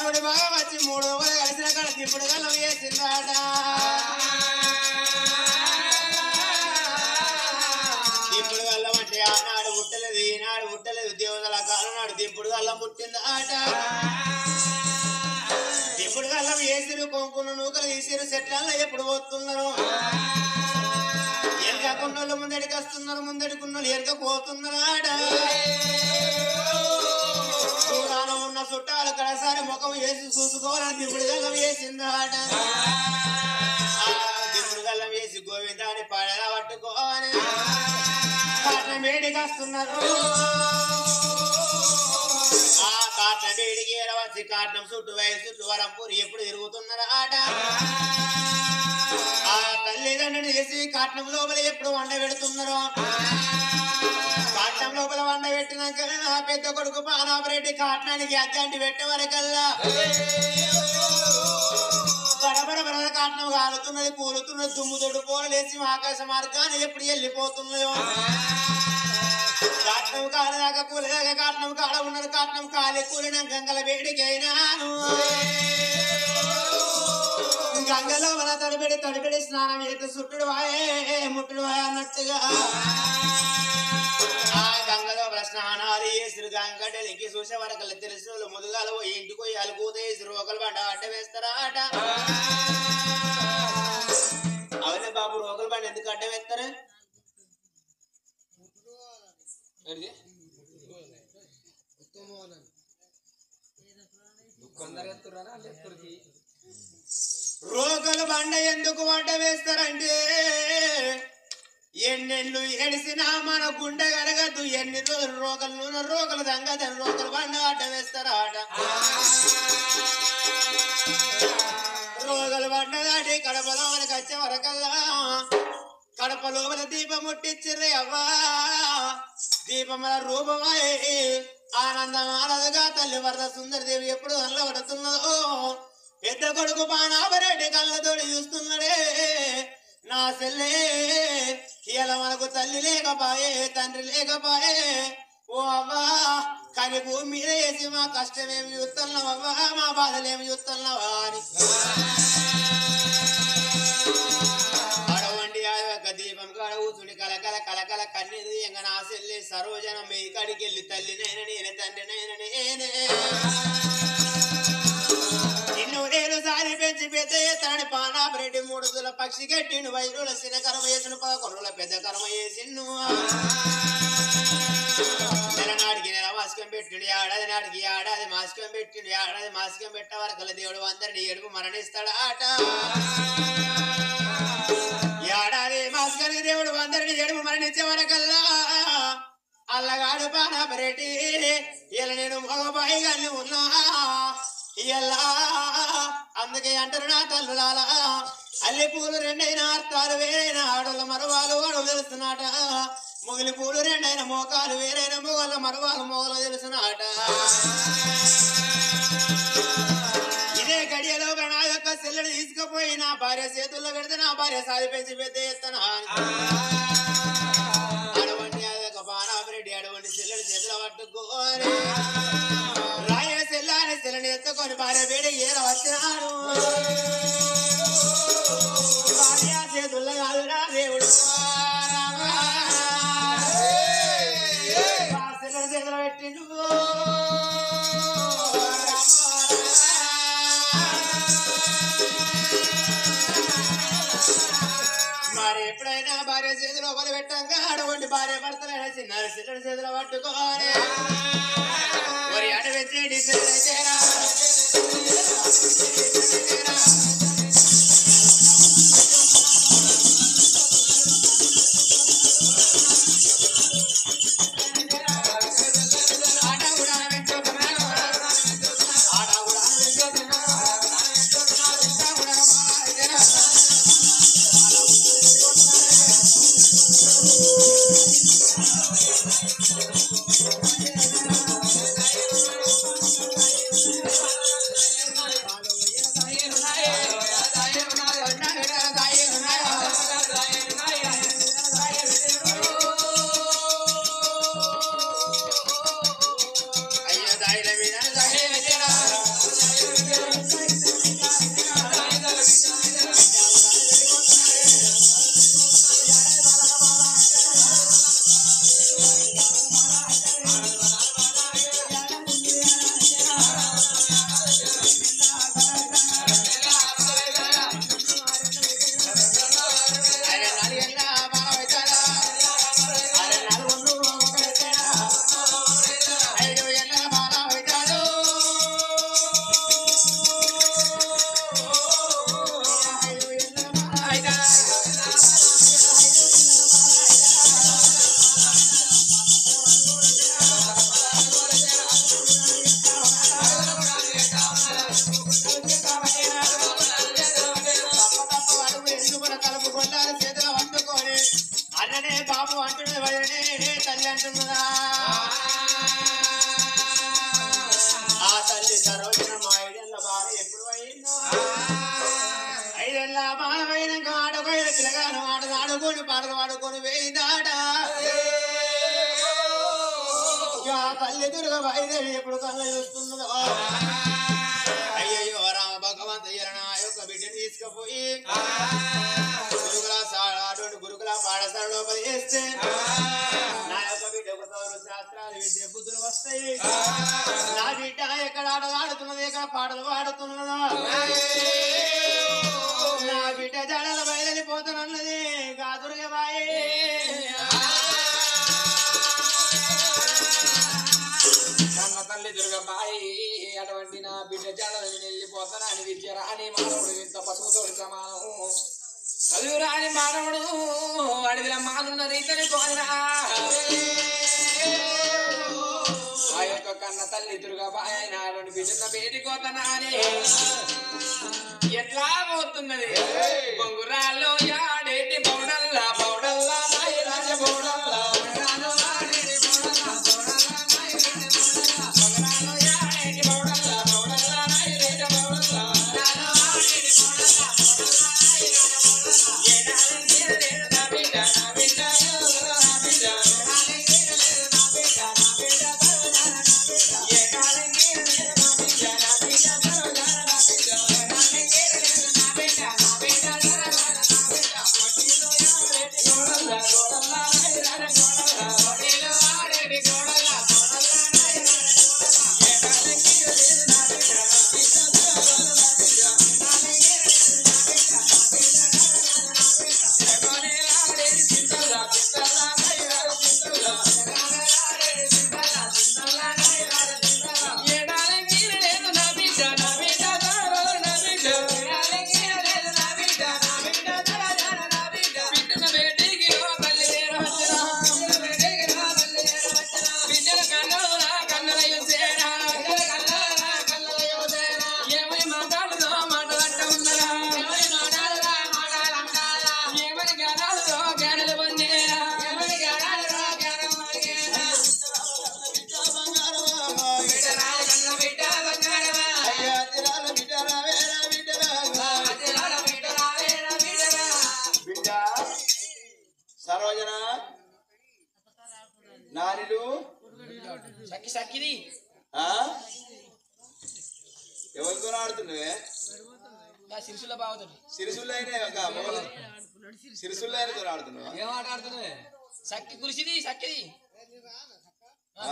దేవుడి బాగా వచ్చి మూడు రోజులు కలిసిన కాడ ఇప్పుడు గల్లం వేసిందాట దింపుడు గల్లం అంటే ఆనాడు పుట్టలేదు ఈనాడు పుట్టలేదు దేవతల కాలం నాడు దింపుడు గల్లం పుట్టిందాట దింపుడు గల్లం వేసిరు కొంకును నూకలు తీసిరు చెట్లల్లో ఎప్పుడు పోతున్నారు ఎరగకున్నోళ్ళు ముందడికి వస్తున్నారు ముందడుకున్నోళ్ళు ఎరగ పోతున్నారు ఆడ దూరాన ఉన్న చుట్టాలు కడసారి ముఖం వేసి చూసుకోవాలని దిప్పుడు గల్లం వేసిందాట దిప్పుడు గల్లం వేసి గోవిందాన్ని పాడేలా పట్టుకోని కాట్ల వేడికి వస్తున్నారు ఆ కాట్ల వేడికి వచ్చి కాట్నం చుట్టూ వయసు చుట్టూ వరంపూరి ఎప్పుడు తిరుగుతున్నారు ఆట ఆ తల్లిదండ్రులు చేసి కాట్నం లోపల ఎప్పుడు వండ పెడుతున్నారు కాట్నం లోపల వండ పెట్టినాక ఆ పెద్ద కొడుకు పానాపరెడ్డి కాట్నానికి అగ్గంటి పెట్టే వరకల్లా బడబడ కాట్నం కాలుతున్నది కూలుతున్నది దుమ్ము తొడు పోలేసి ఆకాశ మార్గాన్ని ఎప్పుడు వెళ్ళిపోతున్నాయో కాట్నం కాలదాకా కూలదాకా కాట్నం కాడ ఉన్నది కాట్నం కాలి కూలిన గంగల వేడికైనాను గంగలో మన తడిపెడి తడిపెడి స్నానం చేస్తే సుట్టుడు వాయే ముట్టుడు వాయే అన్నట్టుగా ఆ గంగలో మన స్నానాలు చేసిరు గంగడలికి చూసే వరకు తెలిసిన వాళ్ళు ముదుగాలు పోయి ఇంటికి పోయి అలుగుతే రోకలు బండ అడ్డ వేస్తారా అట అవునే బాబు రోకలు బండి ఎందుకు అడ్డ వేస్తారా ఏంటిది? రోగలు బండ ఎందుకు వంట వేస్తారంటే ఎన్నెళ్ళు ఎడిసినా మన గుండె కరగదు ఎన్ని రోజులు రోగలు నూనె రోగలు దంగదని రోగలు బండ అడ్డ వేస్తారా ఆట రోగలు బండ దాటి కడపలో మనకి వచ్చే వరకల్లా కడప లోపల దీపం ముట్టించిర్రే అవ్వా దీపముల రూపమాయే ఆనందం ఆనదుగా తల్లి వరద సుందరదేవి ఎప్పుడు కళ్ళ పడుతున్నదో పెద్ద కొడుకు పానాపరెడ్డి కళ్ళతోడి చూస్తున్నాడే నా సెల్లే ఇలా మనకు తల్లి లేకపాయే తండ్రి లేకపాయే ఓ అవ్వా కానీ భూమి మీద వేసి మా కష్టమేమి చూస్తున్నావు అవ్వా మా బాధలేమి చూస్తున్నావా అని అడవండి ఆ యొక్క దీపం కాడ కూర్చుని కలకల కలకల కన్నీరు ఎంగ నా సెల్లి సరోజనం మీ కాడికి వెళ్ళి తల్లి నైన నేనే తండ్రి నైన నేనే నిన్ను నేను సారి పెంచి పెద్ద ఎత్తాని పానాపరెడ్డి మూడుదుల పక్షి గట్టిను వైరుల చిన్న కర్మ వేసిన పదకొండుల పెద్ద కర్మ వేసిన్ను నెల నాటికి నెల మాసికం పెట్టిండు ఏడాది నాటికి ఏడాది మాసికం పెట్టిండు ఏడాది మాసికం పెట్టే వరకు దేవుడు అందరిని ఏడుపు మరణిస్తాడు ఆట ఏడాది మాస్కరికి దేవుడు అందరిని ఏడుపు మరణించే వరకల్లా అల్లగాడు పానాపరెడ్డి ఇలా నేను మగబాయిగాన్ని ఉన్నా ఇలా అందుకే అంటారు నా తల్లులాల అల్లి పూలు రెండైన అర్థాలు వేరైన ఆడోళ్ళ మరవాలు వాడు తెలుస్తున్నాట మొగిలి పూలు రెండైన మోకాలు వేరైన మొగల మరవాలు మొగలు తెలుసునాట ఇదే గడియలో నా యొక్క సెల్లుడు తీసుకుపోయి నా భార్య చేతుల్లో పెడితే నా భార్య సాది పెంచి పెద్ద ఎత్తనా అడవండి ఆ యొక్క బాణాపరెడ్డి అడవండి సెల్లుడు చేతులు పట్టుకోని రాయ సెల్లాని సెల్లని ఎత్తుకొని భార్య వేడి ఏర వచ్చినాడు భార్య చేతుల్లో కాదురా దేవుడు రామా. ఆ సెల్లుడు చేతులు పెట్టిండు మరి ఎప్పుడైనా భార్య చేతిలో పని పెట్టంగా అడవండి భార్య భర్తలైన చిన్న చిన్న చేతిలో పట్టుకోని మరి అడవించేటి చేరా ఆట కూడా వెంచుకున్నాను ఆట కూడా వెంచుకున్నాను ఆట కూడా బాగా సరోజన మా ఐదేళ్ళ భార్య ఎప్పుడు అయిందో ఐదేళ్ళ బాలమైనాక ఆడుకోయిన పిల్లగాను ఆటలు ఆడుకొని పాటలు ఆడుకొని వేయిందాడ ఇక ఆ తల్లి దుర్గ వైదేవి ఎప్పుడు కళ్ళ చూస్తున్నదో అయ్యయ్యో రామ భగవంతయ్య నా యొక్క బిడ్డని తీసుకుపోయి గురుకుల సాడు గురుకుల పాఠశాల లోపల వేస్తే నా యొక్క బిడ్డకు చదువు శాస్త్రాలు విద్య బుద్ధులు వస్తాయి నా బిడ్డ ఎక్కడ ఆటలు ఆడుతున్నది ఎక్కడ పాటలు పాడుతున్నదో నా బిడ్డ జడల బయలుపోతున్నది కాదురుగా బాయే కన్న తల్లి దుర్గమ్మాయి అటువంటి నా బిడ్డ జడలని వెళ్ళిపోతాను అని విద్య రాని మానవుడు ఇంత పశువుతో సమానం చదువు రాని మానవుడు అడవిల మానున్న రీతిని కోరినా ఆ యొక్క కన్న తల్లి దుర్గబాయి నాడు బిడ్డన బేటి కోతనా అని ఎట్లా పోతున్నది బొంగురాల్లో యాడేటి బౌడల్లా బౌడల్లా నాయ రాజ బౌడల్లా బౌడల్లా ఆడేటి బౌడల్లా బౌడల్లా నాయ రాజ బౌడల్లా బొంగురాల్లో యాడేటి బౌడల్లా బౌడల్లా నాయ రాజ బౌడల్లా బౌడల్లా ఆడేటి బౌడల్లా బౌడల్లా నాయ రాజ బౌడల్లా ఏడాది తీరలేదు నా బిడ్డ నా బిడ్డ నా బిడ్డ ఏడాది తీరలేదు నా బిడ్డ నా బిడ్డ తరుజాన నా బిడ్డ ఏడాది తీరలేదు నా బిడ్డ నా బిడ్డ తరుజాన నా బిడ్డ ఏడాది తీరలేదు నా బిడ్డ నా బిడ్డ తరుజాన నా బిడ్డ ఒడిలో ఆడేటి గోడల్లా గోడల్లా నాయ రాజ గోడల్లా ఒడిలో ఆడేటి గోడల్లా గోడల్లా నాయ రాజ గోడల్లా ఏడాది తీరలేదు నా బిడ్డ నా బిడ్డ తరుజాన నా బిడ్డ ఏడాది తీరలేదు నా బిడ్డ నా బిడ్డ తరుజాన నా బిడ్డ జగనే ఆడేటి చింతల్లా చింతల్లా నాయ రాజ చింతల్లా జగనే ఆడేటి చింతల్లా చింతల్లా నాయ రాజ చింతల్లా ఏడాది తీరలేదు నా బిడ్డ నా బిడ్డ తరుజాన నా బిడ్డ ఏడాది తీరలేదు నా బిడ్డ నా బిడ్డ తరుజాన నా బిడ్డ బిడ్డన బేటికి ఓ తల్లి చేరవచ్చునా బిడ్డన బేటికి నా తల్లి చేరవచ్చునా బిడ్డల కన్నులు నా కన్నులయ్య సేనా బిడ్డల కన్నులు నా కన్నులయ్య సేనా ఏమని మాట్లాడుదో మాటలంట ఉన్నదా ఏమని మాట్లాడుదా మాటలంటారా ఏమని గానాలుదో గానలు పొందేనా ఏమని గానాలుదో గానం పొందేనా బిడ్డరాల కన్న బిడ్డ బంగారమా అదిరాల బిడ్డరావేరా బిడ్డరా బిడ్డ సరోజన నానిలు సక్కి సక్కిది ఆ? ఎవరితో ఆడుతున్నావే నా సిరిసుల బాగుతుంది సిరిసుల్లో అయినా సిరిసుల్లో అయినతో ఆడుతున్నావా ఏం ఆట ఆడుతున్నావే సక్కి కురిసిది సక్కిది ఆ,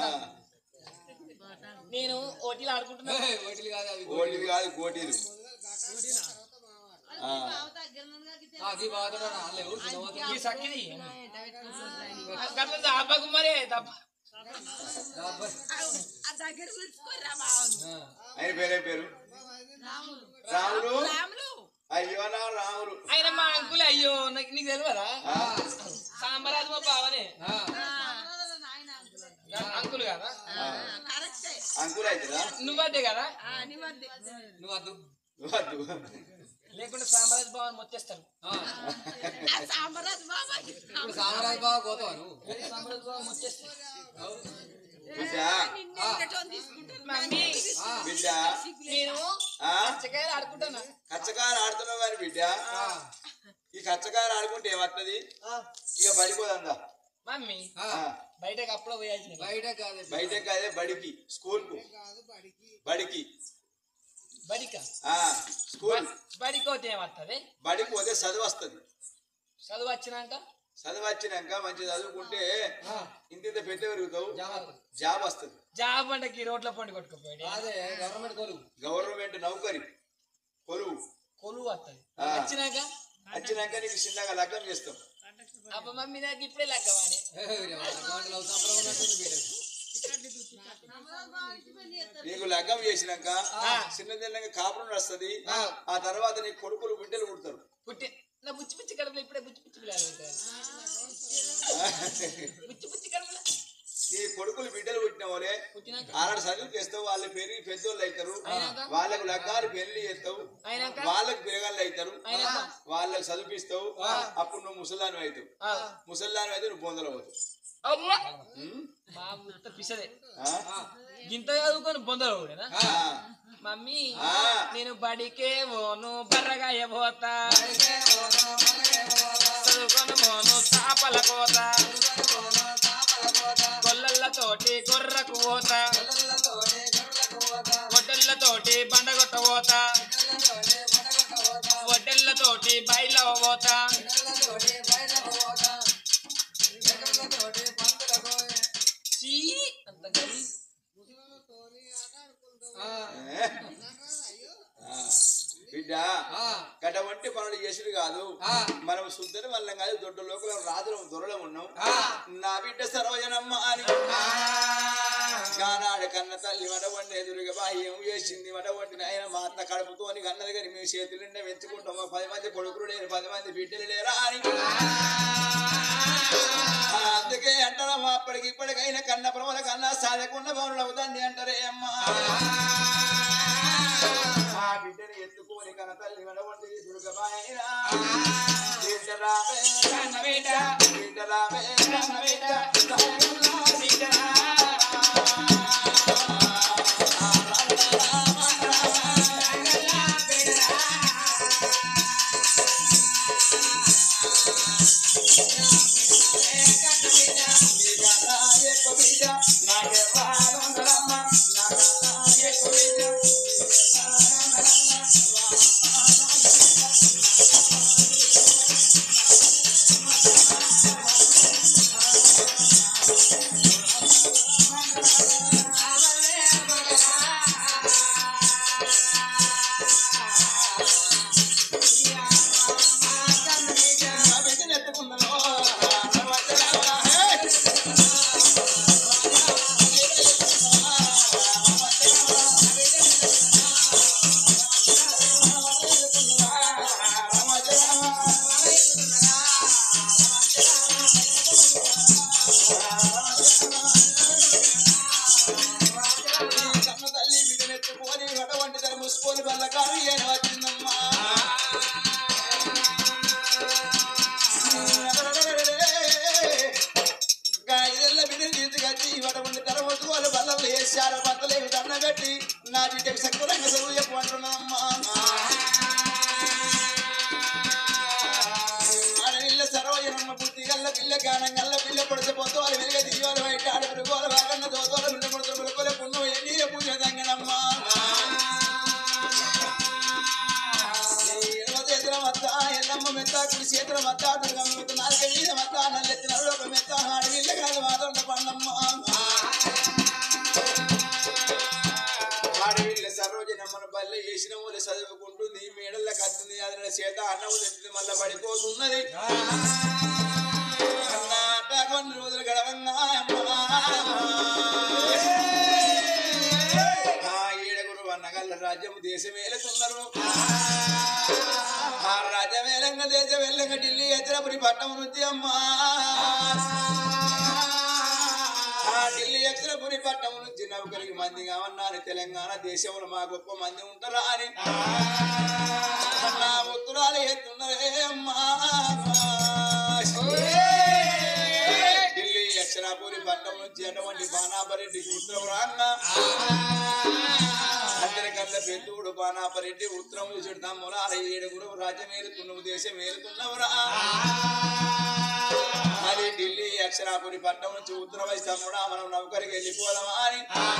నేను ఓటీలు ఆడుకుంటున్నా ఓటీలు కాదు అవి కోటిది కాదు కోటీలు ఆ, అది బాగుతున్నా ఈ సక్కిది గట్ల దబ్బకు మరే దబ్బ దగ్గర పిలుచుకోరా బాగుంది ఆయన పేరే పేరు రాముడు రాములు అయ్యో నా రాముడు ఆయన మా అంకుల్ అయ్యో నాకు నీకు తెలియదా ఆ, సాంబారాజు మా బావనే నాయన అంకుల్ కదా కరెక్టే అంకుల్ అవుతుందా నువ్వద్దే కదా అని వద్దే నువ్వు వద్దు వద్దు లేకుంటే సాంబారాజు బావని మొత్తేస్తాను ఆ సాంబారాజు బాబా సాంబారాజు బావ పోతావా నువ్వు సాంబారాజు బావ మొత్తేస్తా బిడ్డ నిన్ను ఎక్కటోని తీసుకుంటాను మమ్మీ బిడ్డ నేను ఆ పచ్చకాయలు ఆడుకుంటానా కచ్చకారు ఆడుతున్నావు కానీ బిడ్డ ఈ కచ్చకారు ఆడుకుంటే ఏమవుతుంది ఇక పడిపోదందా మమ్మీ ఆ, బయటకు అప్పుడే పోయాల్సింది బయట కాదు బయటకు కాదే బడికి స్కూల్ కు బడికి బడిక ఆ స్కూల్ బడికి పోతే ఏమవుతుంది బడికి పోతే చదువు వస్తుంది చదువు వచ్చినాక చదువు వచ్చినాక మంచి చదువుకుంటే ఇంత ఇంత పెద్ద పెరుగుతావు జాబ్ వస్తుంది జాబ్ అంటే రోడ్ల పండి కొట్టుకుపోయాడు అదే గవర్నమెంట్ కొలువు గవర్నమెంట్ నౌకరి కొలువు కొలువు వస్తుంది ఆ. వచ్చినాక వచ్చినాక నీకు చిన్నగా లగ్గం చేస్తాం అప్ప మమ్మీ నాకు ఇప్పుడే లగ్గవాడి నీకు లగ్గం చేసినాక చిన్న చిన్నగా కాపురం వస్తుంది ఆ తర్వాత నీ కొడుకులు బిడ్డలు పుడతారు పుట్టి నా బుచ్చి బుచ్చి కడుపులో ఇప్పుడే బుచ్చి బుచ్చి పిల్లలు పుట్టారు. బుచ్చి బుచ్చి కడుపులో నీ కొడుకులు బిడ్డలు పుట్టిన వాళ్ళే పుట్టినాక ఆనాడు చదువు చేస్తావు వాళ్ళు పెరిగి పెద్దోళ్ళు అవుతారు అయినాక? వాళ్ళకు లగ్గాలు పెళ్లి చేస్తావు అయినాక? వాళ్ళకు పిల్లగాళ్ళు అవుతారు అయినాక? వాళ్ళకు చదివిస్తావు అప్పుడు నువ్వు ముసల్దాని అవుతావు ఆ. ముసల్దాని అయితే నువ్వు బొందలు అవుతావు అవ్వ! ఉమ్? మా ముత్త పిసదే ఆ? గింత చదువుకొని బొందలు కూడానా ఆ. మమ్మీ ఆ. నేను బడికే ఓను బర్రగా పోతా చదువుకొని మోను చాపల కోత గొల్లలతోటి గొర్రకు పోత గొడ్డళ్ళతోటి బండగొట్ట పోత వడ్డెళ్ళతోటి బయల పోత చీ అంత గలీజ్. బిడ్డ గడ్డ వంటి పనులు చేసుడు కాదు మనం శుద్ధని వల్లం కాదు దొడ్డు లోకలం రాజులం దొరలం ఉన్నాం నా బిడ్డ సరోజనమ్మ అని గానాడు కన్న తల్లి వడ వండి ఎదురుగా బా ఏం చేసింది వడ వండిన ఆయన మా అత్త కడుపుతో అని కన్నది కానీ మేము చేతులు నిండా వెతుకుంటాం ఒక పది మంది కొడుకులు లేరు పది మంది బిడ్డలు లేరా అని అందుకే అంటారమ్మా అప్పటికి ఇప్పటికైనా కన్న ప్రమల కన్నా సాధకుండా పనులు అవుతుంది అంటారే అమ్మా ఆ బిడ్డని ఎత్తుకొని కన్న తల్లి వడవంటి దుర్గమాయనా బిడ్డరావే కన్న బిడ్డ, బిడ్డరావే కన్న బిడ్డ, దయగల్ల బిడ్డరా. తల్లి బిడ్డనెత్తుకొని వడవంటి తన ముసుకొని బల్లకారు ఏన వచ్చిందమ్మా ఐదెల్ల బిడ్డలు తీసుకొచ్చి వడవంటి తన ముసుకొని బల్లలు వేసారు బట్టలేవి దండగట్టి నా బిడ్డకి సక్కురంగా చదువు చెప్పమంటున్నామ్మా ఆడవిల్ల సరోజనమ్మ బుద్ధి గల్ల పిల్ల గానం గల్ల పిల్ల పొడిచి పోతోలు వెలుగ దియ్యోలు బయట ఆడపిడి గోల వాగన్న దోతోలు బిడ్డ పొడుతులు పిలుకొల పుణ్యం ఎన్నీర పూజ తంగనమ్మ ఎడమ చేతుల మత్త ఎల్లమ్మ మెత్త కుడి చేతుల మత్త దుర్గమ్మ మెత్త నాలుక మీద మత్త నల్లెత్తి నడుక మెత్త ఆడవిల్ల కాదు మాదండ పండమ్మ ఆడవిల్ల సరోజనమ్మను బల్లె చేసిన మూల చదువుకుంటుంది మేడల్ల కత్తుంది అది చేత అన్నము తింటుంది మళ్ళా పడిపోతున్నది అన్నాట కొన్ని రోజులు గడవంగా ఆ ఏడుగురు అన్నగల్ల రాజ్యము దేశం ఏలుతున్నారు ఆ రాజ్యం ఏలంగ దేశం వెళ్ళంగ ఢిల్లీ ఎచ్చరపురి పట్టణం నుంచి అమ్మా ఆ ఢిల్లీ ఎచ్చరపురి పట్టణం నుంచి నౌకరికి మంది కావన్నారు తెలంగాణ దేశంలో మా గొప్ప మంది ఉంటారా అని నా ఉత్తరాలు ఎత్తున్నారే అమ్మా ఢిల్లీ అక్షరాపూరి పట్టణం నుంచి అటువంటి బాణాపరెడ్డికి ఉత్తరం రాంగా అందరికల్లా పెద్దూడు బాణాపరెడ్డి ఉత్తరం చూసాడు తమ్ముడు అర ఏడుగురు రాజ్యం ఏలుతున్నావు దేశం ఏలుతున్నావురా అది ఢిల్లీ అక్షరాపురి పట్టణం నుంచి ఉత్తరం వచ్చి తమ్ముడా మనం నౌకరికి వెళ్ళిపోదామా అని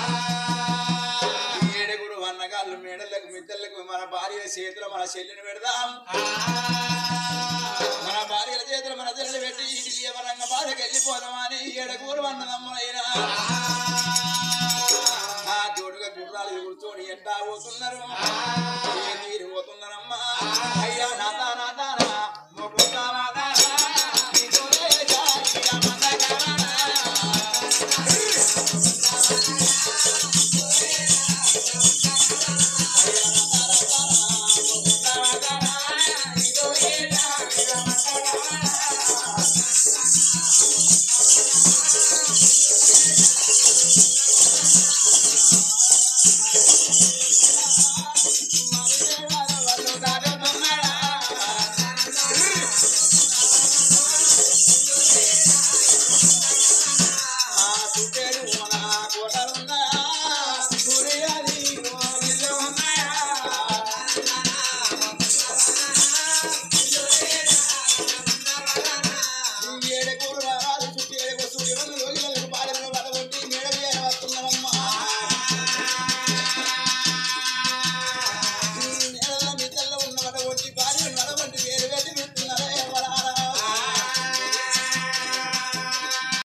ఏడుగురు వన్నగాళ్ళు మేడలకు మిద్దలకు మన భార్య చేతులు మన చెల్లిని పెడదాం మన భార్యల చేతులు మన చెల్లిని పెట్టి ఢిల్లీ వరంగ బాధకి వెళ్ళిపోదామా అని ఏడుగురు వన్నదమ్ములైనా ఆ జోడుగా గుర్రాలు కూర్చొని ఎంటా పోతున్నారు ఏ తీరు పోతున్నారమ్మా అయ్యా నాదా నాదారా మొక్కుతా నాదారా ఇదోరే జాతిగా మందగారా.